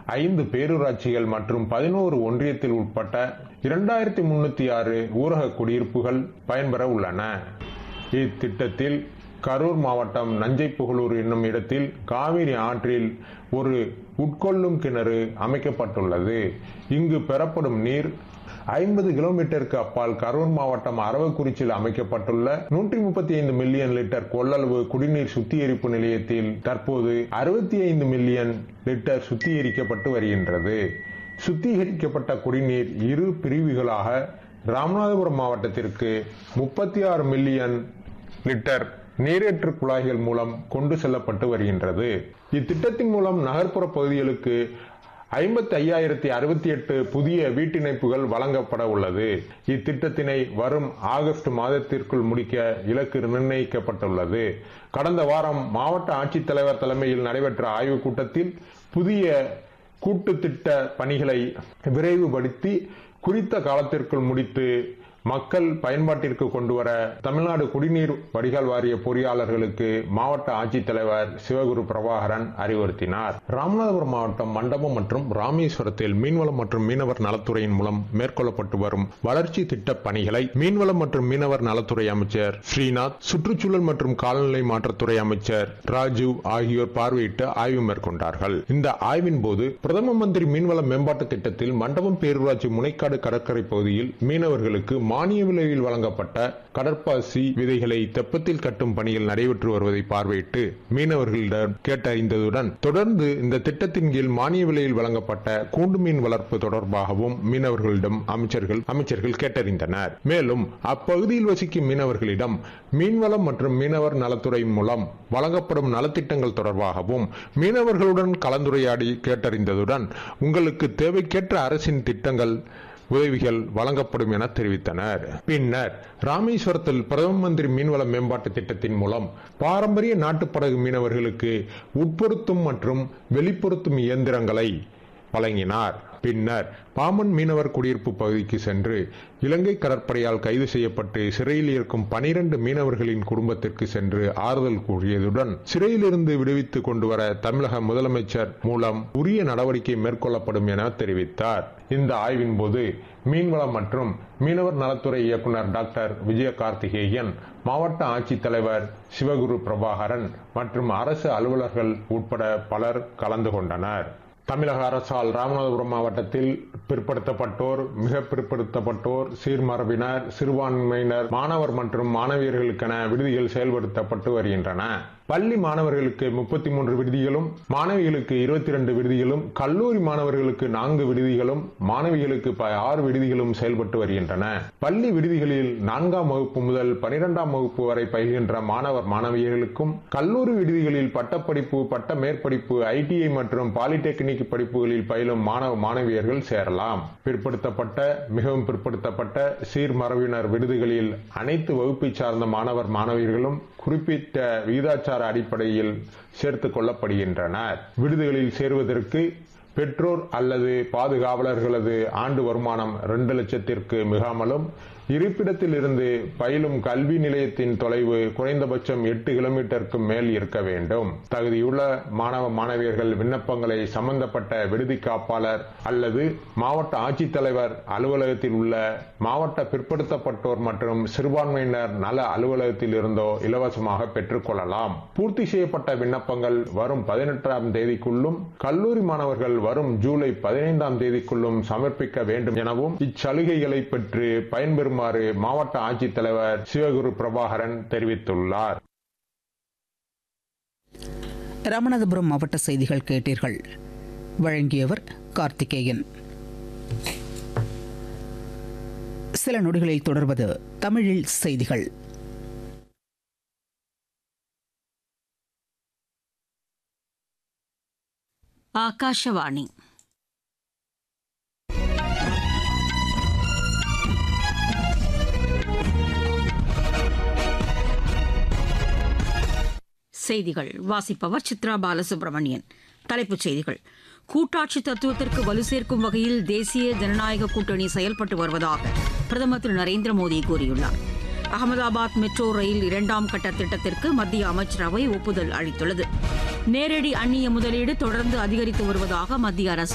ஐந்து பேரூராட்சிகள் மற்றும் பதினோரு ஒன்றியத்தில் உட்பட்ட இரண்டாயிரத்தி முன்னூத்தி ஆறு ஊரக குடியிருப்புகள் பயன்பெற உள்ளன இத்திட்டத்தில் கரூர் மாவட்டம் நஞ்சைப்புகழூர் என்னும் இடத்தில் காவிரி ஆற்றில் ஒரு உட்கொள்ளும் கிணறு அமைக்கப்பட்டுள்ளது இங்கு பெறப்படும் நீர் ஐம்பது கிலோமீட்டருக்கு அப்பால் கரூர் மாவட்டம் அரவக்குறிச்சியில் அமைக்கப்பட்டுள்ள நூற்றி முப்பத்தி ஐந்து மில்லியன் லிட்டர் கொள்ளளவு குடிநீர் சுத்திகரிப்பு நிலையத்தில் தற்போது அறுபத்தி ஐந்து மில்லியன் லிட்டர் சுத்திகரிக்கப்பட்டு வருகின்றது சுத்திகரிக்கப்பட்ட குடிநீர் இரு பிரிவுகளாக ராமநாதபுரம் மாவட்டத்திற்கு முப்பத்தி ஆறு மில்லியன் லிட்டர் நீரேற்று குழாய்கள் மூலம் கொண்டு செல்லப்பட்டு வருகின்றது இத்திட்டத்தின் மூலம் நகர்ப்புற பகுதிகளுக்கு ஐம்பத்தி ஐயாயிரத்தி அறுபத்தி எட்டு புதிய வீட்டிணைப்புகள் வழங்கப்பட உள்ளது இத்திட்டத்தினை வரும் ஆகஸ்ட் மாதத்திற்குள் முடிக்க இலக்கு நிர்ணயிக்கப்பட்டுள்ளது கடந்த வாரம் மாவட்ட ஆட்சித்தலைவர் தலைமையில் நடைபெற்ற ஆய்வுக் கூட்டத்தில் புதிய கூட்டு திட்ட பணிகளை விரைவுபடுத்தி குறித்த காலத்திற்குள் முடித்து மக்கள் பயன்பாட்டிற்கு கொண்டு வர தமிழ்நாடு குடிநீர் வடிகால் வாரிய பொறியாளர்களுக்கு மாவட்ட ஆட்சித்தலைவர் சிவகுரு பிரபாகரன் அறிவுறுத்தினார் ராமநாதபுரம் மாவட்டம் மண்டபம் மற்றும் ராமேஸ்வரத்தில் மீன்வளம் மற்றும் மீனவர் நலத்துறையின் மூலம் மேற்கொள்ளப்பட்டு வரும் வளர்ச்சி திட்ட பணிகளை மீன்வளம் மற்றும் மீனவர் நலத்துறை அமைச்சர் ஸ்ரீநாத் சுற்றுச்சூழல் மற்றும் காலநிலை மாற்றத்துறை அமைச்சர் ராஜு ஆகியோர் பார்வையிட்டு ஆய்வு மேற்கொண்டார்கள் இந்த ஆய்வின் போது பிரதம மந்திரி மீன்வள மேம்பாட்டு திட்டத்தில் மண்டபம் பேரூராட்சி முனைக்காடு கடற்கரை பகுதியில் மீனவர்களுக்கு மானிய விலையில் வழங்கப்பட்ட கடற்பாசி விதைகளை தெப்பத்தில் கட்டும் பணியில் நடைபெற்று வருவதை பார்வையிட்டு மீனவர்களிடம் கேட்டறிந்ததுடன் தொடர்ந்து இந்த திட்டத்தின் கீழ் மானிய விலையில் வழங்கப்பட்ட கூண்டு மீன் வளர்ப்பு தொடர்பாகவும் மீனவர்களிடம் அமைச்சர்கள் அமைச்சர்கள் கேட்டறிந்தனர் மேலும் அப்பகுதியில் வசிக்கும் மீனவர்களிடம் மீன்வளம் மற்றும் மீனவர் நலத்துறை மூலம் வழங்கப்படும் நலத்திட்டங்கள் தொடர்பாகவும் மீனவர்களுடன் கலந்துரையாடி கேட்டறிந்ததுடன் உங்களுக்கு தேவைக்கேற்ற அரசின் திட்டங்கள் உதவிகள் வழங்கப்படும் என தெரிவித்தனர் பின்னர் ராமேஸ்வரத்தில் பிரதம மந்திரி மீன்வள மேம்பாட்டு திட்டத்தின் மூலம் பாரம்பரிய நாட்டுப்படகு மீனவர்களுக்கு உட்பொருத்தும் மற்றும் வெளிப்பொருத்தும் இயந்திரங்களை வழங்கினார் பின்னர் பாமன் மீனவர் குடியிருப்பு பகுதிக்கு சென்று இலங்கை கடற்படையால் கைது செய்யப்பட்டு சிறையில் இருக்கும் பனிரண்டு மீனவர்களின் குடும்பத்திற்கு சென்று ஆறுதல் கூறியதுடன் சிறையிலிருந்து விடுவித்துக் கொண்டு வர தமிழக முதலமைச்சர் மூலம் உரிய நடவடிக்கை மேற்கொள்ளப்படும் என தெரிவித்தார் இந்த ஆய்வின் போது மீன்வளம் மற்றும் மீனவர் நலத்துறை இயக்குநர் டாக்டர் விஜய கார்த்திகேயன் மாவட்ட ஆட்சித்தலைவர் சிவகுரு பிரபாகரன் மற்றும் அரசு அலுவலர்கள் உட்பட பலர் கலந்து கொண்டனர் தமிழக அரசால் ராமநாதபுரம் மாவட்டத்தில் பிற்படுத்தப்பட்டோர் மிக பிற்படுத்தப்பட்டோர் சீர்மரபினர் சிறுபான்மையினர் மாணவர் மற்றும் மாணவியர்களுக்கென விடுதிகள் செயல்படுத்தப்பட்டு வருகின்றன பள்ளி மாணவர்களுக்கு முப்பத்தி மூன்று விடுதிகளும் மாணவிகளுக்கு இருபத்தி இரண்டு விடுதிகளும் கல்லூரி மாணவர்களுக்கு நான்கு விடுதிகளும் மாணவிகளுக்கு ஆறு விடுதிகளும் செயல்பட்டு வருகின்றன பள்ளி விடுதிகளில் நான்காம் வகுப்பு முதல் பனிரெண்டாம் வகுப்பு வரை பயில்கின்ற மாணவர் மாணவியர்களுக்கும் கல்லூரி விடுதிகளில் பட்டப்படிப்பு பட்ட மேற்படிப்பு ஐடிஐ மற்றும் பாலிடெக்னிக் படிப்புகளில் பயிலும் மாணவ மாணவியர்கள் சேரலாம் பிற்படுத்தப்பட்ட மிகவும் பிற்படுத்தப்பட்ட சீர்மரபினர் விடுதிகளில் அனைத்து வகுப்பை சார்ந்த மாணவர் மாணவியர்களும் குறிப்பிட்ட விகிதாச்சார அடிப்படையில் சேர்த்துக் கொள்ளப்படுகின்றனர் விடுதிகளில் சேருவதற்கு பெற்றோர் அல்லது பாதுகாவலர்களது ஆண்டு வருமானம் இரண்டு லட்சத்திற்கு மிகாமலும் இருப்பிடத்தில் இருந்து பயிலும் கல்வி நிலையத்தின் தொலைவு குறைந்தபட்சம் எட்டு கிலோமீட்டருக்கு மேல் இருக்க வேண்டும் தகுதியுள்ள மாணவ மாணவியர்கள் விண்ணப்பங்களை சம்பந்தப்பட்ட விடுதி காப்பாளர் அல்லது மாவட்ட ஆட்சித்தலைவர் அலுவலகத்தில் உள்ள மாவட்ட பிற்படுத்தப்பட்டோர் மற்றும் சிறுபான்மையினர் நல அலுவலகத்தில் இருந்தோ இலவசமாக பெற்றுக்கொள்ளலாம் பூர்த்தி செய்யப்பட்ட விண்ணப்பங்கள் வரும் பதினெட்டாம் தேதிக்குள்ளும் கல்லூரி மாணவர்கள் வரும் ஜூலை பதினைந்தாம் தேதிக்குள்ளும் சமர்ப்பிக்க வேண்டும் எனவும் இச்சலுகைகளை பெற்று பயன்பெறும் வருமாறு மாவட்ட ஆட்சித்தலைவர் சிவகுரு பிரபாகரன் தெரிவித்துள்ளார் ராமநாதபுரம் மாவட்ட செய்திகள் கேட்டீர்கள் வழங்கியவர் கார்த்திகேயன் சில நொடிகளில் தொடர்வது தமிழில் செய்திகள் ಆಕಾಶವಾಣಿ செய்திகள் வாசிப்பவர் சித்ரா பாலசுப்ரமணியன் தலைப்புச் செய்திகள் கூட்டாட்சி தத்துவத்திற்கு வலு சேர்க்கும் வகையில் தேசிய ஜனநாயக கூட்டணி செயல்பட்டு வருவதாக பிரதமர் திரு நரேந்திர மோடி கூறியுள்ளார் அகமதாபாத் மெட்ரோ ரயில் இரண்டாம் கட்ட திட்டத்திற்கு மத்திய அமைச்சரவை ஒப்புதல் அளித்துள்ளது நேரடி அந்நிய முதலீடு தொடர்ந்து அதிகரித்து வருவதாக மத்திய அரசு